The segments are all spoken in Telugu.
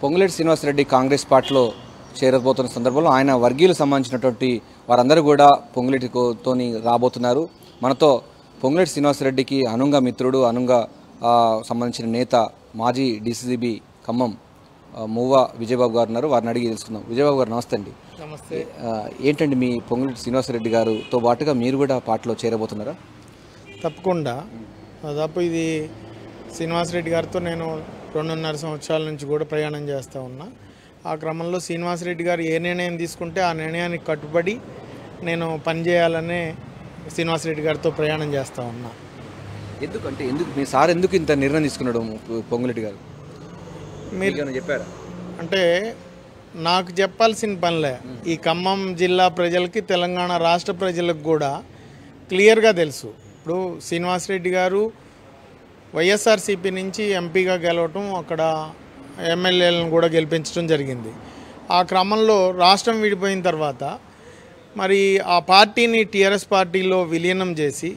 పొంగులేటి శ్రీనివాసరెడ్డి కాంగ్రెస్ పార్టీలో చేరబోతున్న సందర్భంలో ఆయన వర్గీయులకు సంబంధించినటువంటి వారందరూ కూడా పొంగులేటితోని రాబోతున్నారు మనతో పొంగులేటి శ్రీనివాసరెడ్డికి అనుంగ మిత్రుడు అనుంగ ఆ, సంబంధించిన నేత మాజీ డీసీసీబీ ఖమ్మం ఆ, మూవ విజయబాబు గారు ఉన్నారు వారిని అడిగి తెలుసుకుందాం విజయబాబు గారు నమస్తే అండి నమస్తే ఆ, ఏంటండి మీ పొంగులేటి శ్రీనివాసరెడ్డి గారుతో పాటుగా మీరు కూడా పార్టీలో చేరబోతున్నారా తప్పకుండా దాదాపు ఇది శ్రీనివాసరెడ్డి గారితో నేను రెండున్నర సంవత్సరాల నుంచి కూడా ప్రయాణం చేస్తూ ఉన్నా ఆ క్రమంలో శ్రీనివాసరెడ్డి గారు ఏ నిర్ణయం తీసుకుంటే ఆ నిర్ణయానికి కట్టుబడి నేను పనిచేయాలనే శ్రీనివాసరెడ్డి గారితో ప్రయాణం చేస్తూ ఉన్నా ఎందుకంటే ఎందుకు మీ సార్ ఎందుకు ఇంత నిర్ణయం తీసుకున్నాడు పొంగులేటి గారు మీరు మీకేమైనా చెప్పారా అంటే నాకు చెప్పాల్సిన పనిలే ఈ ఖమ్మం జిల్లా ప్రజలకి తెలంగాణ రాష్ట్ర ప్రజలకు కూడా క్లియర్గా తెలుసు ఇప్పుడు శ్రీనివాసరెడ్డి గారు వైఎస్ఆర్సీపీ నుంచి ఎంపీగా గెలవటం అక్కడ ఎమ్మెల్యేలను కూడా గెలిపించడం జరిగింది ఆ క్రమంలో రాష్ట్రం విడిపోయిన తర్వాత మరి ఆ పార్టీని టీఆర్ఎస్ పార్టీలో విలీనం చేసి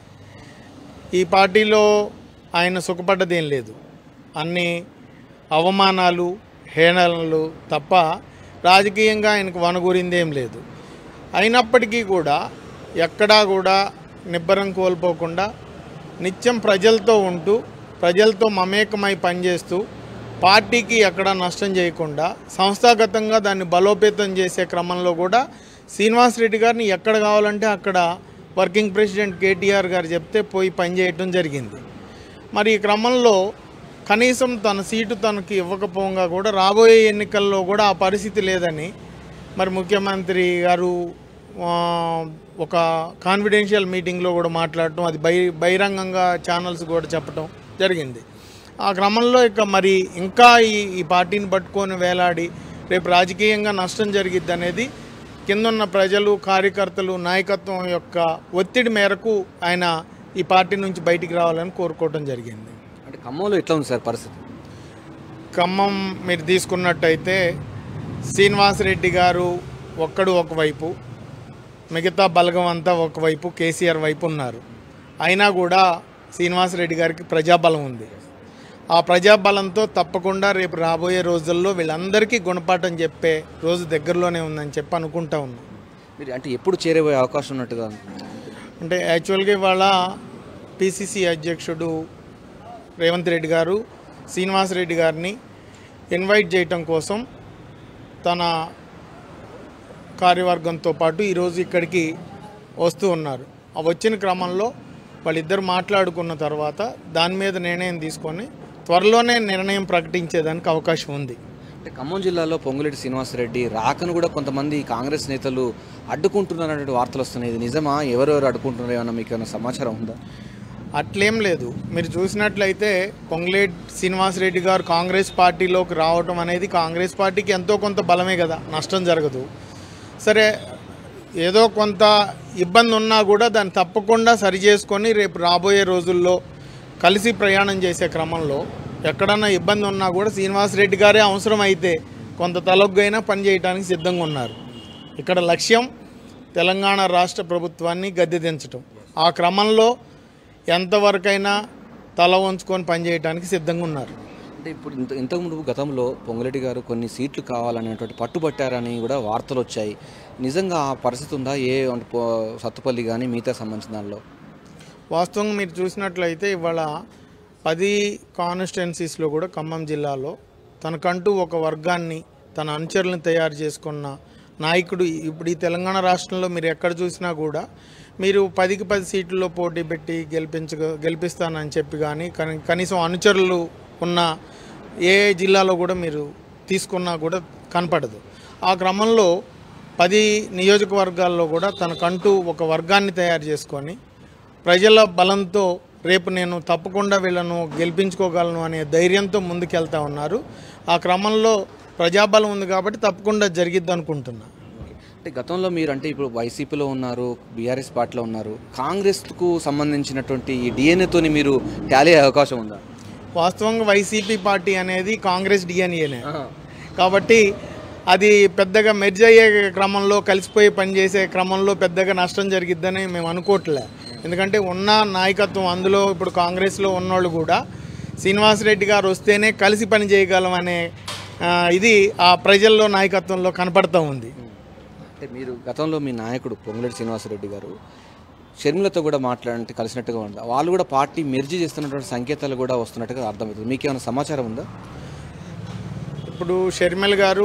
ఈ పార్టీలో ఆయన సుఖపడ్డదేం లేదు అన్ని అవమానాలు హేళనలు తప్ప రాజకీయంగా ఆయనకు వనగూరిందేం లేదు అయినప్పటికీ కూడా ఎక్కడా కూడా నిబ్బరం కోల్పోకుండా నిత్యం ప్రజలతో ఉంటూ ప్రజలతో మమేకమై పనిచేస్తూ పార్టీకి ఎక్కడా నష్టం చేయకుండా సంస్థాగతంగా దాన్ని బలోపేతం చేసే క్రమంలో కూడా శ్రీనివాసరెడ్డి గారిని ఎక్కడ కావాలంటే అక్కడ వర్కింగ్ ప్రెసిడెంట్ కేటీఆర్ గారు చెప్తే పోయి పనిచేయటం జరిగింది మరి ఈ క్రమంలో కనీసం తన సీటు తనకి ఇవ్వకపోగా కూడా రాబోయే ఎన్నికల్లో కూడా ఆ పరిస్థితి లేదని మరి ముఖ్యమంత్రి గారు ఆ, ఒక కాన్ఫిడెన్షియల్ మీటింగ్లో కూడా మాట్లాడటం అది బహి బహిరంగంగా ఛానల్స్ కూడా చెప్పటం జరిగింది ఆ క్రమంలో ఇక మరి ఇంకా ఈ ఈ పార్టీని పట్టుకొని వేలాడి రేపు రాజకీయంగా నష్టం జరిగిద్ది అనేది కిందున్న ప్రజలు కార్యకర్తలు నాయకత్వం యొక్క ఒత్తిడి మేరకు ఆయన ఈ పార్టీ నుంచి బయటికి రావాలని కోరుకోవడం జరిగింది అంటే ఖమ్మంలో ఎట్లా ఉంది సార్ పరిస్థితి ఖమ్మం మీరు తీసుకున్నట్టయితే శ్రీనివాసరెడ్డి గారు ఒక్కడు ఒకవైపు మిగతా బలగం అంతా ఒకవైపు కేసీఆర్ వైపు ఉన్నారు అయినా కూడా శ్రీనివాసరెడ్డి గారికి ప్రజాబలం ఉంది ఆ ప్రజాబలంతో తప్పకుండా రేపు రాబోయే రోజుల్లో వీళ్ళందరికీ గుణపాఠం చెప్పే రోజు దగ్గరలోనే ఉందని చెప్పి అనుకుంటా ఉన్నాం మీరు అంటే ఎప్పుడు చేరబోయే అవకాశం ఉన్నట్టుగా అంటే యాక్చువల్గా ఇవాళ పిసిసి అధ్యక్షుడు రేవంత్ రెడ్డి గారు శ్రీనివాసరెడ్డి గారిని ఇన్వైట్ చేయటం కోసం తన కార్యవర్గంతో పాటు ఈరోజు ఇక్కడికి వస్తూ ఉన్నారు ఆ వచ్చిన క్రమంలో వాళ్ళిద్దరు మాట్లాడుకున్న తర్వాత దాని మీద నిర్ణయం తీసుకొని త్వరలోనే నిర్ణయం ప్రకటించేదానికి అవకాశం ఉంది అంటే ఖమ్మం జిల్లాలో పొంగులేటి శ్రీనివాసరెడ్డి రాకను కూడా కొంతమంది కాంగ్రెస్ నేతలు అడ్డుకుంటున్నారనే వార్తలు వస్తున్నాయి ఇది నిజమా ఎవరెవరు అడ్డుకుంటున్నారు ఏమన్నా మీకు ఏమైనా సమాచారం ఉందా అట్లేం లేదు మీరు చూసినట్లయితే పొంగులేటి శ్రీనివాసరెడ్డి గారు కాంగ్రెస్ పార్టీలోకి రావటం అనేది కాంగ్రెస్ పార్టీకి ఎంతో కొంత బలమే కదా నష్టం జరగదు సరే ఏదో కొంత ఇబ్బంది ఉన్నా కూడా దాన్ని తప్పకుండా సరి చేసుకొని రేపు రాబోయే రోజుల్లో కలిసి ప్రయాణం చేసే క్రమంలో ఎక్కడన్నా ఇబ్బంది ఉన్నా కూడా శ్రీనివాసరెడ్డి గారే అవసరం అయితే కొంత తలొగ్గైనా పనిచేయడానికి సిద్ధంగా ఉన్నారు ఇక్కడ లక్ష్యం తెలంగాణ రాష్ట్ర ప్రభుత్వాన్ని గద్దె దించటం ఆ క్రమంలో ఎంతవరకైనా తల వంచుకొని పనిచేయడానికి సిద్ధంగా ఉన్నారు అంటే ఇప్పుడు ఇంత ఇంతకుముందు గతంలో పొంగులేటి గారు కొన్ని సీట్లు కావాలనేటువంటి పట్టుబట్టారని కూడా వార్తలు వచ్చాయి నిజంగా ఆ పరిస్థితి ఉందా ఏ అంటే పో- సత్తుపల్లి కానీ మిగతా సంబంధించిన దానిలో వాస్తవంగా మీరు చూసినట్లయితే ఇవాళ పది కాన్స్టిట్యున్సీస్లో కూడా ఖమ్మం జిల్లాలో తనకంటూ ఒక వర్గాన్ని తన అనుచరులను తయారు చేసుకున్న నాయకుడు ఇప్పుడు ఈ తెలంగాణ రాష్ట్రంలో మీరు ఎక్కడ చూసినా కూడా మీరు పదికి పది సీట్లలో పోటీ పెట్టి గెలిపించ గెలిపిస్తానని చెప్పి కానీ కని- కనీసం అనుచరులు ఉన్న ఏ జిల్లాలో కూడా మీరు తీసుకున్నా కూడా కనపడదు ఆ క్రమంలో పది నియోజకవర్గాల్లో కూడా తనకంటూ ఒక వర్గాన్ని తయారు చేసుకొని ప్రజల బలంతో రేపు నేను తప్పకుండా వీళ్ళను గెలిపించుకోగలను అనే ధైర్యంతో ముందుకెళ్తా ఉన్నారు ఆ క్రమంలో ప్రజాబలం ఉంది కాబట్టి తప్పకుండా జరిగిద్ది అనుకుంటున్నా అంటే గతంలో మీరు అంటే ఇప్పుడు వైసీపీలో ఉన్నారు బీఆర్ఎస్ పార్టీలో ఉన్నారు కాంగ్రెస్కు సంబంధించినటువంటి ఈ డిఎన్ఏతోని మీరు టాలీ అయ్యే అవకాశం ఉందా వాస్తవంగా వైసీపీ పార్టీ అనేది కాంగ్రెస్ డిఎన్ఏనే కాబట్టి అది పెద్దగా మెర్జ్ అయ్యే క్రమంలో కలిసిపోయి పనిచేసే క్రమంలో పెద్దగా నష్టం జరిగిద్దని మేము అనుకోవట్లే ఎందుకంటే ఉన్న నాయకత్వం అందులో ఇప్పుడు కాంగ్రెస్లో ఉన్నోళ్ళు కూడా శ్రీనివాసరెడ్డి గారు వస్తేనే కలిసి పని చేయగలం అనే ఆ, ఇది ఆ ప్రజల్లో నాయకత్వంలో కనపడుతూ ఉంది అంటే మీరు గతంలో మీ నాయకుడు పొంగులేటి శ్రీనివాసరెడ్డి గారు షర్మిలతో కూడా మాట్లాడంటే కలిసినట్టుగా ఉంది వాళ్ళు కూడా పార్టీ మెర్జీ చేస్తున్నటువంటి సంకేతాలు కూడా వస్తున్నట్టుగా అర్థమవుతుంది మీకు ఏమైనా సమాచారం ఉందా ఇప్పుడు షర్మిల గారు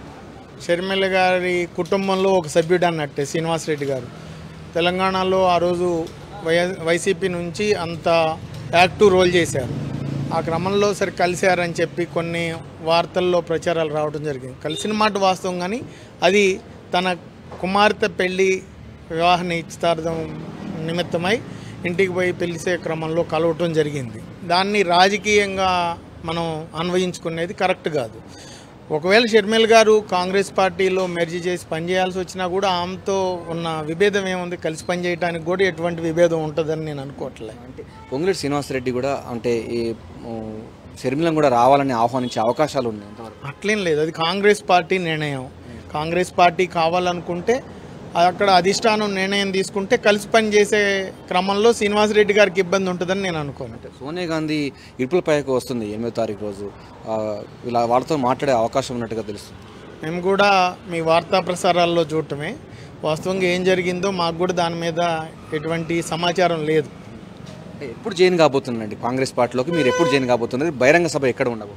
షర్మిల గారి కుటుంబంలో ఒక సభ్యుడు అన్నట్టే శ్రీనివాసరెడ్డి గారు తెలంగాణలో ఆ రోజు వై వైసీపీ నుంచి అంత యాక్టివ్ రోల్ చేశారు ఆ క్రమంలో సరే కలిశారని చెప్పి కొన్ని వార్తల్లో ప్రచారాలు రావడం జరిగింది కలిసిన మాట వాస్తవం కానీ అది తన కుమార్తె పెళ్లి వివాహ నిశ్చితార్థం నిమిత్తమై ఇంటికి పోయి పిలిచే క్రమంలో కలవటం జరిగింది దాన్ని రాజకీయంగా మనం అన్వయించుకునేది కరెక్ట్ కాదు ఒకవేళ షర్మిల్ గారు కాంగ్రెస్ పార్టీలో మెర్జీ చేసి పనిచేయాల్సి వచ్చినా కూడా ఆమెతో ఉన్న విభేదం ఏముంది కలిసి పనిచేయడానికి కూడా ఎటువంటి విభేదం ఉంటుందని నేను అనుకోవట్లే అంటే పొంగులేటి శ్రీనివాసరెడ్డి కూడా అంటే ఈ ఉమ్, షర్మిలను కూడా రావాలని ఆహ్వానించే అవకాశాలు ఉన్నాయి ఎంతవరకు అట్లేం లేదు అది కాంగ్రెస్ పార్టీ నిర్ణయం కాంగ్రెస్ పార్టీ కావాలనుకుంటే అక్కడ అధిష్టానం నిర్ణయం తీసుకుంటే కలిసి పనిచేసే క్రమంలో శ్రీనివాసరెడ్డి గారికి ఇబ్బంది ఉంటుందని నేను అనుకోను అంటే సోనియా గాంధీ ఇరుపులపైకి వస్తుంది ఎనిమిదో తారీఖు రోజు ఆ, ఇలా వాళ్ళతో మాట్లాడే అవకాశం ఉన్నట్టుగా తెలుస్తుంది మేము కూడా మీ వార్తా ప్రసారాల్లో చూడటమే వాస్తవంగా ఏం జరిగిందో మాకు కూడా దాని మీద ఎటువంటి సమాచారం లేదు అంటే ఎప్పుడు జాయిన్ కాబోతుందండి కాంగ్రెస్ పార్టీలోకి మీరు ఎప్పుడు జాయిన్ కాబోతున్నారు బహిరంగ సభ ఎక్కడ ఉండవు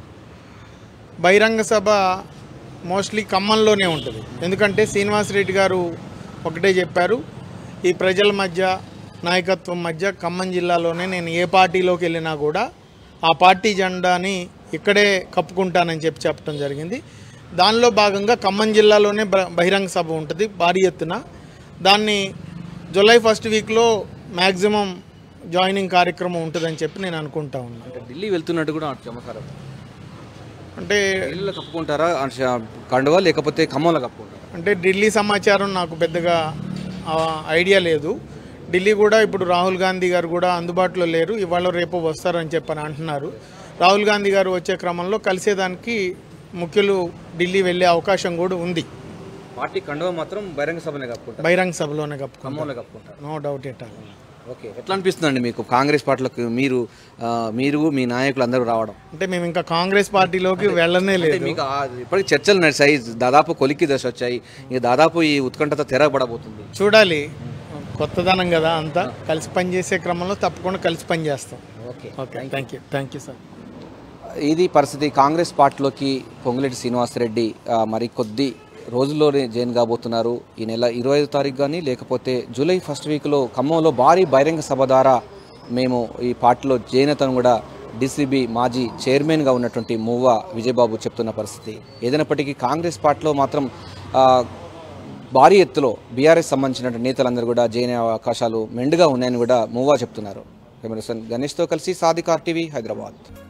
బహిరంగ సభ మోస్ట్లీ ఖమ్మంలోనే ఉంటుంది ఎందుకంటే శ్రీనివాసరెడ్డి గారు ఒకటే చెప్పారు ఈ ప్రజల మధ్య నాయకత్వం మధ్య ఖమ్మం జిల్లాలోనే నేను ఏ పార్టీలోకి వెళ్ళినా కూడా ఆ పార్టీ జెండాని ఇక్కడే కప్పుకుంటానని చెప్పి చెప్పడం జరిగింది దానిలో భాగంగా ఖమ్మం జిల్లాలోనే బ- బహిరంగ సభ ఉంటుంది భారీ ఎత్తున దాన్ని జూలై ఫస్ట్ వీక్లో మ్యాక్సిమం జాయినింగ్ కార్యక్రమం ఉంటుందని చెప్పి నేను అనుకుంటా ఉన్నాను అంటే ఢిల్లీ వెళ్తున్నట్టు కూడా సమాచారం అంటే ఢిల్లీలో కప్పుకుంటారా అంటే కండువా లేకపోతే ఖమ్మంలో కప్పుకుంటారా అంటే ఢిల్లీ సమాచారం నాకు పెద్దగా ఆ, ఐడియా లేదు ఢిల్లీ కూడా ఇప్పుడు రాహుల్ గాంధీ గారు కూడా అందుబాటులో లేరు ఇవాళ రేపు వస్తారని చెప్పని అంటున్నారు రాహుల్ గాంధీ గారు వచ్చే క్రమంలో కలిసేదానికి ముఖ్యులు ఢిల్లీ వెళ్ళే అవకాశం కూడా ఉంది పార్టీ కండువా మాత్రం బహిరంగ సభనే కప్పుకుంటారు బహిరంగ సభలోనే కప్పుకుంటాం ఖమ్మంలో కప్పుకుంటారు no doubt at all okay ఎట్లా అనిపిస్తుందండి మీకు కాంగ్రెస్ పార్టీలోకి మీరు ఆ, మీరు మీ నాయకులు అందరూ రావడం అంటే మేము ఇంకా కాంగ్రెస్ పార్టీలోకి వెళ్ళనే అంటే లేదు మీకు ఆ- ఇప్పటికి చర్చలు నడిచాయి దాదాపు కొలిక్కి దశ వచ్చాయి ఇక దాదాపు ఈ ఉత్కంఠత తెరపడబోతుంది చూడాలి కొత్తదనం కదా అంతా కలిసి పనిచేసే క్రమంలో తప్పకుండా కలిసి పనిచేస్తాం okay okay thank you thank you sir ఇది పరిస్థితి కాంగ్రెస్ పార్టీలోకి పొంగులేటి శ్రీనివాసరెడ్డి ఆ, మరి కొద్ది రోజుల్లోనే జాయిన్ కాబోతున్నారు ఈ నెల ఇరవై ఐదు తారీఖు కానీ లేకపోతే జూలై ఫస్ట్ వీక్లో ఖమ్మంలో భారీ బహిరంగ సభ ద్వారా మేము ఈ పార్టీలో జాయిన్ అవుతాను కూడా డీసీబీ మాజీ చైర్మన్గా ఉన్నటువంటి మువ్వ విజయబాబు చెప్తున్న పరిస్థితి ఏదైనప్పటికీ కాంగ్రెస్ పార్టీలో మాత్రం ఆ, భారీ ఎత్తులో బీఆర్ఎస్ సంబంధించిన నేతలందరూ కూడా జాయిన్ అయ్యే అవకాశాలు మెండుగా ఉన్నాయని కూడా మువ్వా చెప్తున్నారు కెమెరా పర్సన్ గణేష్తో కలిసి సాదికార్ టీవీ హైదరాబాద్